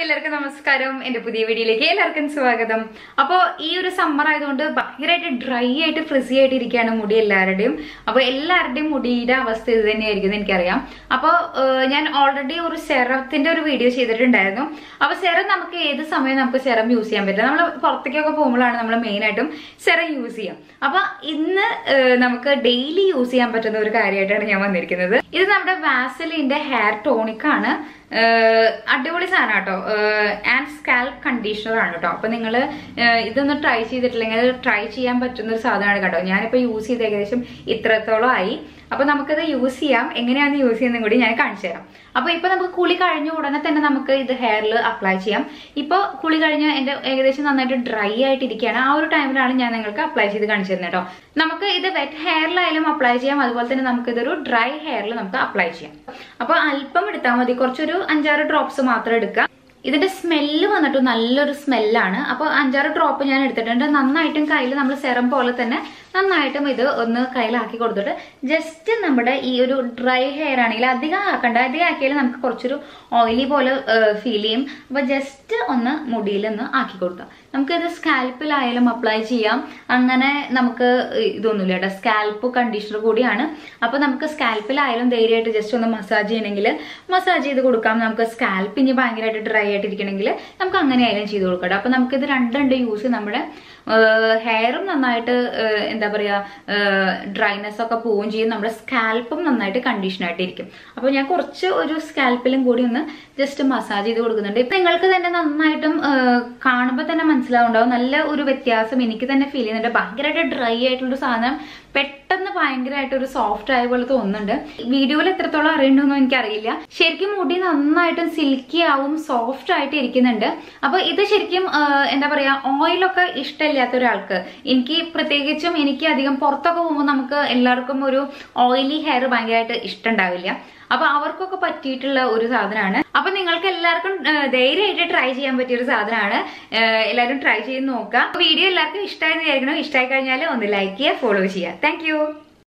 എല്ലാവർക്കും നമസ്കാരം എന്റെ പുതിയ വീഡിയോയിലേക്ക് എല്ലാവർക്കും സ്വാഗതം അപ്പോൾ ഈ ഒരു സമ്മർ ആയതുകൊണ്ട് ഭയങ്കരമായിട്ട് ഡ്രൈ ആയിട്ട് ഫ്രിസി ആയിട്ട് ഇരിക്കുകയാണ് മുടി എല്ലാവരുടെയും അപ്പോൾ എല്ലാവരുടെയും മുടിയുടെ അവസ്ഥ ഇത് തന്നെയായിരിക്കും എന്ന് എനിക്കറിയാം അപ്പോൾ ഞാൻ ഓൾറെഡി ഒരു സെറത്തിന്റെ ഒരു വീഡിയോ ചെയ്തിട്ടുണ്ടായിരുന്നു അപ്പോൾ സെറം നമുക്ക് ഏത് സമയം നമുക്ക് സെറം യൂസ് ചെയ്യാൻ പറ്റില്ല നമ്മൾ പുറത്തേക്കൊക്കെ പോകുമ്പോഴാണ് നമ്മൾ മെയിൻ ആയിട്ടും സെറം യൂസ് ചെയ്യാം അപ്പൊ ഇന്ന് ഏഹ്, നമുക്ക് ഡെയിലി യൂസ് ചെയ്യാൻ പറ്റുന്ന ഒരു കാര്യമായിട്ടാണ് ഞാൻ വന്നിരിക്കുന്നത് ഇത് നമ്മുടെ വാസലിന്റെ ഹെയർ ടോണിക് ആണ് ഏഹ്, അടിപൊളി സാധനം കേട്ടോ ആൻഡ് സ്കാൽപ് കണ്ടീഷണർ ആണ് കേട്ടോ അപ്പൊ നിങ്ങൾ ഇതൊന്ന് ട്രൈ ചെയ്തിട്ടില്ലെങ്കിൽ ട്രൈ ചെയ്യാൻ പറ്റുന്ന ഒരു സാധനമാണ് കേട്ടോ ഞാനിപ്പോ യൂസ് ചെയ്ത് ഏകദേശം ഇത്രത്തോളം ആയി അപ്പൊ നമുക്കത് യൂസ് ചെയ്യാം എങ്ങനെയാണ് യൂസ് ചെയ്യുന്നതും കൂടി ഞാൻ കാണിച്ചു തരാം അപ്പൊ ഇപ്പൊ നമുക്ക് കുളി കഴിഞ്ഞ ഉടനെ തന്നെ നമുക്ക് ഇത് ഹെയറിൽ അപ്ലൈ ചെയ്യാം ഇപ്പൊ കുളി കഴിഞ്ഞ് എന്റെ ഏകദേശം നന്നായിട്ട് ഡ്രൈ ആയിട്ട് ഇരിക്കുകയാണ് ആ ഒരു ടൈമിലാണ് ഞാൻ നിങ്ങൾക്ക് അപ്ലൈ ചെയ്ത് കാണിച്ചു തരുന്നത് കേട്ടോ നമുക്ക് ഇത് വെറ്റ് ഹെയറിലായാലും അപ്ലൈ ചെയ്യാം അതുപോലെ തന്നെ നമുക്ക് ഇതൊരു ഡ്രൈ ഹെയറിൽ നമുക്ക് അപ്ലൈ ചെയ്യാം അപ്പൊ അല്പം എടുത്താൽ മതി കുറച്ചൊരു അഞ്ചാറ് ഡ്രോപ്സ് മാത്രം എടുക്കുക ഇതിന്റെ സ്മെല്ല് വന്നിട്ട് നല്ലൊരു സ്മെല്ലാണ് അപ്പോൾ അഞ്ചാറ് ഡ്രോപ്പ് ഞാൻ എടുത്തിട്ടുണ്ട് നന്നായിട്ടും കയ്യിൽ നമ്മൾ സെറം പോലെ തന്നെ നന്നായിട്ടും ഇത് ഒന്ന് കയ്യിലാക്കി കൊടുത്തിട്ട് ജസ്റ്റ് നമ്മുടെ ഈ ഒരു ഡ്രൈ ഹെയർ ആണെങ്കിൽ അധികം ആക്കണ്ട അധികം ആക്കിയാൽ നമുക്ക് കുറച്ചൊരു ഓയിലി പോലെ ഫീൽ ചെയ്യും അപ്പൊ ജസ്റ്റ് ഒന്ന് മുടിയിൽ ഒന്ന് ആക്കി കൊടുക്കാം നമുക്ക് ഇത് സ്കാൽപ്പിലായാലും അപ്ലൈ ചെയ്യാം അങ്ങനെ നമുക്ക് ഇതൊന്നുമില്ല കേട്ടോ സ്കാൽപ്പ് കണ്ടീഷണർ കൂടിയാണ് അപ്പൊ നമുക്ക് സ്കാൽപ്പിലായാലും ധൈര്യമായിട്ട് ജസ്റ്റ് ഒന്ന് മസാജ് ചെയ്യണമെങ്കിൽ മസാജ് ചെയ്ത് കൊടുക്കാം നമുക്ക് സ്കാൽപ്പ് ഇനി ഭയങ്കരമായിട്ട് ഡ്രൈ ആയിട്ട് ഇരിക്കണമെങ്കിൽ നമുക്ക് അങ്ങനെ ആയാലും ചെയ്ത് കൊടുക്കാം അപ്പൊ നമുക്കിത് രണ്ടുണ്ട് യൂസ് നമ്മുടെ ഹെയറും നന്നായിട്ട് ഏഹ്, എന്താ പറയാ ഡ്രൈനെസ് ഒക്കെ പോവുകയും ചെയ്യും നമ്മുടെ സ്കാൽപ്പും നന്നായിട്ട് കണ്ടീഷൻ ആയിട്ട് ഇരിക്കും അപ്പൊ ഞാൻ കുറച്ച് ഒരു സ്കാൽപ്പിലും കൂടി ഒന്ന് ജസ്റ്റ് മസാജ് ചെയ്ത് കൊടുക്കുന്നുണ്ട് ഇപ്പൊ നിങ്ങൾക്ക് തന്നെ നന്നായിട്ടും കാണുമ്പോൾ തന്നെ മനസ്സിലാവുണ്ടാവും നല്ല ഒരു വ്യത്യാസം എനിക്ക് തന്നെ ഫീൽ ചെയ്യുന്നുണ്ട് ഭയങ്കരമായിട്ട് ഡ്രൈ ആയിട്ടുള്ള സാധനം പെട്ടെന്ന് ഭയങ്കരമായിട്ട് ഒരു സോഫ്റ്റ് ആയ പോലെ തോന്നുന്നുണ്ട് വീഡിയോയിൽ എത്രത്തോളം അറിയണ്ടെന്നോ എനിക്കറിയില്ല ശരിക്കും മുടി നന്നായിട്ടും സിൽക്കി ആവും സോഫ്റ്റ് ആയിട്ട് ഇരിക്കുന്നുണ്ട് അപ്പൊ ഇത് ശരിക്കും ആ, എന്താ പറയാ ഓയിലൊക്കെ ഇഷ്ടമില്ലാത്ത ഒരാൾക്ക് എനിക്ക് പ്രത്യേകിച്ചും എനിക്ക് അധികം പുറത്തൊക്കെ പോകുമ്പോൾ നമുക്ക് എല്ലാവർക്കും ഒരു ഓയിലി ഹെയർ ഭയങ്കരമായിട്ട് ഇഷ്ടമുണ്ടാവില്ല അപ്പൊ അവർക്കൊക്കെ പറ്റിയിട്ടുള്ള ഒരു സാധനമാണ് അപ്പൊ നിങ്ങൾക്ക് എല്ലാവർക്കും ആ, ധൈര്യമായിട്ട് ട്രൈ ചെയ്യാൻ പറ്റിയ ഒരു സാധനമാണ് ആ, എല്ലാവരും ട്രൈ ചെയ്ത് നോക്കുക വീഡിയോ എല്ലാവർക്കും ഇഷ്ടമായി വിചാരിക്കണം ഇഷ്ടമായി കഴിഞ്ഞാൽ ഒന്ന് ലൈക്ക് ചെയ്യുക ഫോളോ ചെയ്യുക താങ്ക്